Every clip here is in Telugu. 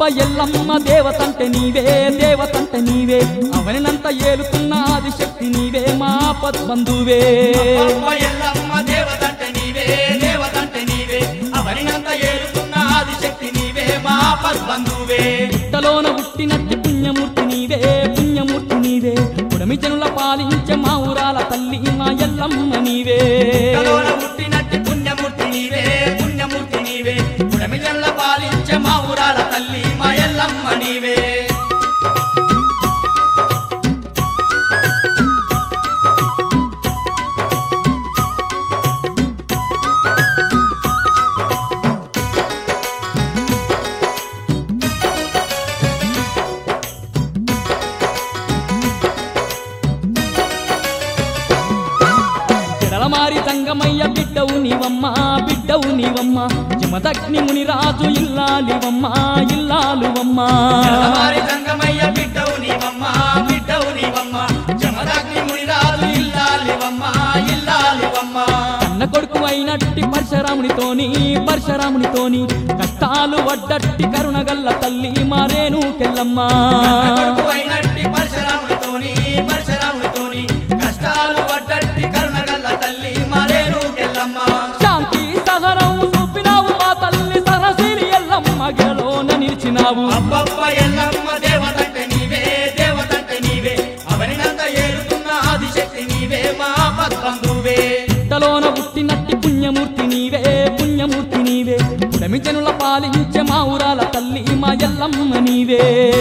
ఎల్లమ్మ దేవతంటే నీవే దేవతంటే నీవే అవనినంత ఏలుతున్న ఆదిశక్తి నీవే మా పద్బంధువే అబ్బబ్బ ఎల్లమ్మ దేవతంటే నీవే దేవతంటే నీవే అవనినంత ఏలుతున్న ఆదిశక్తి నీవే మా పద్బంధువే పుట్టలోన పుట్టినట్టి పుణ్యమూర్తి నీవే పుణ్యమూర్తి నీవే పుడమి జనుల పాలించే మా ఊరాల తల్లి మా ఎల్లమ్మ నీవే కలోన పుట్టినట్టి పుణ్యమూర్తి నీవే పుణ్యమూర్తి నీవే పుడమిజల్ల పాలించే మా ఊరాల తల్లి మా ఎల్లమ్మ నీవే జడలమారి తంగమయ్య బిడ్డవు నీవమ్మ బిడ్డవు నీవమ్మ జమదగ్ని ముని రాజు ఇల్లాలివమ్మ ఇల్లాలువమ్మ తెల్లవారి సంగమయ్య బిడ్డవు నీవమ్మ బిడ్డవు నీవమ్మ జమదగ్ని మునిరాజు ఇల్లాలివమ్మ ఇల్లాలివమ్మ కన్న కొడుకు అయినట్టి పరశురామునితోని పరశురామునితోని కష్టాలు వడ్డట్టి కరుణగల్ల తల్లి మారేను కెల్లమ్మ కొడుకు అయినట్టి పరశురాముడితోని పరశురాముడితోని కష్టాలు పడ్డట్టి కరుణగల్ల తల్లి మరేను ఎల్లమ్మ శాంతి సహనం చూపినావు మా తల్లి సరసిరి ఎల్లమ్మ గిరలోన నిలిచినావు అబ్బబ్బ ఎల్లమ్మ దేవతంటే నీవే దేవతంటే నీవే అవనినంత ఏలుతున్న ఆదిశక్తి నీవే మా పద్బంధువే పుట్టలోన పుట్టినట్టి పుణ్యమూర్తి నీవే పుణ్యమూర్తి నీవే పుడమి జనుల పాలించే మా ఊరాల తల్లి మా ఎల్లమ్మ నీవే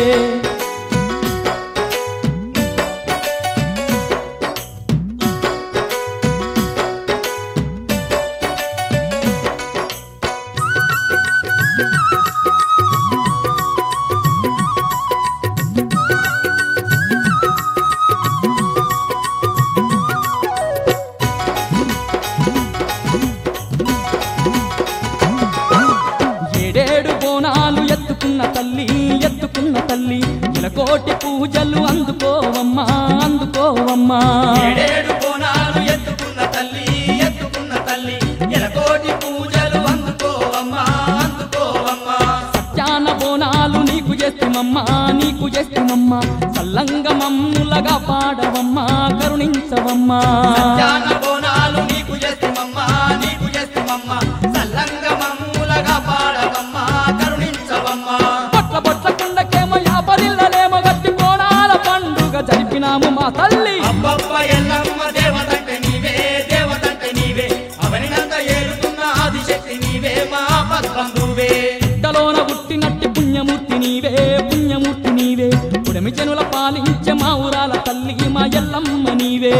ఏడేడు బోనాలు ఎత్తుకున్న తల్లి ఎత్తుకున్న తల్లి ఇలకోటి పూజలు అందుకోవమ్మా అందుకోవమ్మా ఏడేడు కోణాలు ఎత్తుకున్న తల్లి ఎత్తుకున్న తల్లి ఎలకోటి పూజలు అందుకోవమ్మా అందుకోవమ్మా సత్యాన బోనాలు నీకు చేస్తుమమ్మా నీకు చేస్తుమమ్మా సల్లంగ మమ్ములగా పాడవమ్మా కరుణించవమ్మా ధ్యాన బోనాలు నీకు చేస్తుమమ్మా నీకు చేస్తుమమ్మా సల్లంగ మమ్ములగా పాడవమ్మా కరుణించవమ్మా బొట్ల బొట్ల కుండకేమో యాపరిల్లలేమో గట్టి బోనాల పండుగ జరిపినాము మా తల్లి అబ్బబ్బ ఎల్లమ్మ దేవతంటే నీవే దేవతంటే నీవే అవనినంత ఏలుతున్న ఆదిశక్తి నీవే మా పద్బంధువే పుట్టలోన పుట్టినట్టి పుణ్యమూర్తి నీవే పుణ్యమూర్తి నీవే పుడమి జనుల పాలించే మా ఊరాల తల్లి మా ఎల్లమ్మ నీవే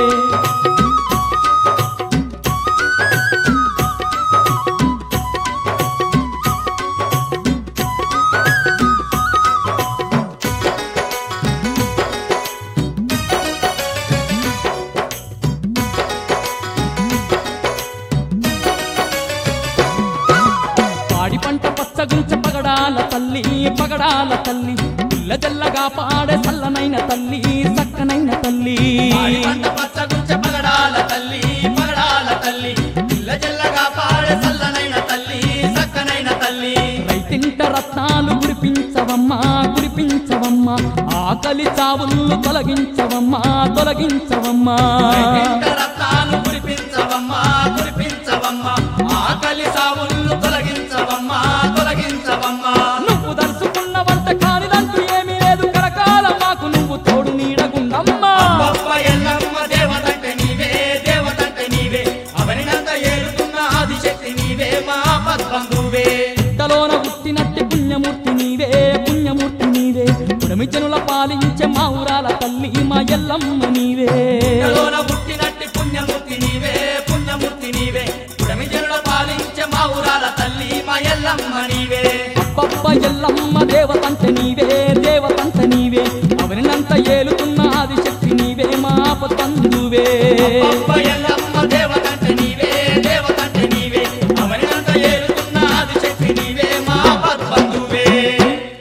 పాడి పంట పచ్చగుంచ పగడాల తల్లి పగడాల తల్లి పిల్ల జల్లగా పాడే సల్లనైన తల్లి సక్కనైన తల్లి పాడి పంట పచ్చగుంచె పగడాల తల్లి పగడాల తల్లి పిల్ల జల్లగా పాడే సల్లనైన తల్లి సక్కనైన తల్లి రైతింట రత్నాలు కురిపించవమ్మా కురిపించవమ్మా ఆకలి చావులు తొలగించవమ్మా తొలగించవమ్మా ఇంట రత్నాలు కురిపించవమ్మా కురిపించవమ్మా ఆకలి సావులు తొలగించవమ్మా తొలగించవమ్మా నువ్వు దర్శకున్న వంట కానిదంటూ ఏమీ లేదు కరకాల మాకు నువ్వు తోడు నీడగుండమ్మా గొప్ప ఎల్లమ్మ దేవతంటే నీవే దేవతంటే నీవే అవనినంత ఏలుతున్న ఆదిశక్తి నీవే మా పద్బంధువే పుట్టలోన పుట్టినట్టి పుణ్యమూర్తి నీవే పుణ్యమూర్తి నీవే పుడమిజనుల పాలించే మా ఊరాల తల్లి మా ఎల్లమ్మ నీవే కలోన పుట్టినట్టి పుణ్యమూర్తి నీవే పుణ్యమూర్తి నీవే పుడమిజనుల పాలించే మా ఊరాల తల్లి మా ఎల్లమ్మ నీవే అబ్బబ్బ ఎల్లమ్మ దేవతంట నీవే దేవతంట నీవే అవనినంత ఏలుతున్న ఆదిశక్తి నీవే మా పతందువే గొప్ప ఎల్లమ్మ